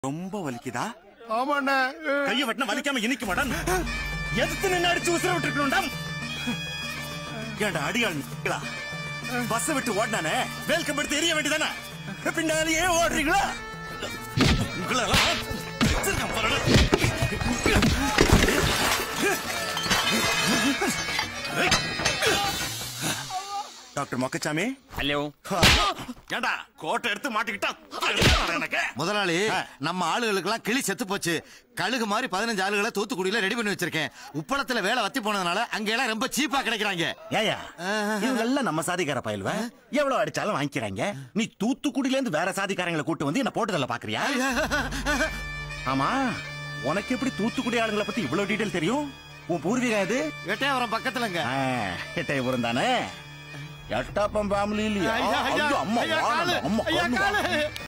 ரொம்ப வலிக்குதா ஆமாண்ணே கைய வெட்டின வலிக்காம இனிக்க மாட்டான் எதுக்கு நின்று அடிச்சு உசுர விட்டுருக்கணும்டா ஏன்டா அடியாள் நிக்கிறா பஸ் விட்டு ஓடினானே வேல்கம் எடுத்து எரிய வேண்டியதானே பின்னாலேயே ஓடுறீங்களா உங்களெல்லாம் வச்சிருக்கேன் பாருடா. டாக்டர் மொக்கச்சாமி ஹலோ ஏண்டா கோட்டை எடுத்து மாட்டிக்கிட்டா எடுத்துட்டு எனக்கு முதலாளி ஆ. நம்ம ஆளுகளுக்கெல்லாம் கிளி செத்து போச்சு கழுகு மாதிரி பதினஞ்சு ஆளுகளை தூத்துக்குடியில ரெடி பண்ணி வச்சிருக்கேன் உப்பளத்துல வேலை வத்தி போனதுனால அங்க எல்லாம் ரொம்ப சீப்பா கிடைக்கிறாங்க ஏயா இவங்கெல்லாம் நம்ம சாதிக்கார பயல்வ எவ்வளவு அடிச்சாலும் வாங்கிக்கிறாங்க நீ தூத்துக்குடியில இருந்து வேற சாதிக்காரங்களை கூட்டு வந்து என்ன போட்டுதல்ல பாக்குறியா ஆமா உனக்கு எப்படி தூத்துக்குடி ஆளுங்களை பத்தி இவ்வளவு டீடைல் தெரியும் உன் பூர்வீகம் எது எட்டயபுரம் பக்கத்துலங்க ஆ, எட்டயபுரம் தானே எட்டாப்பம் ஃபேமிலி இல்லையா ஐயா, ஐயா, ஐயோ, அம்மா ஐயா, வாங்க, காலு, அம்மா ஐயா, கண்ணு காலு. வாங்க.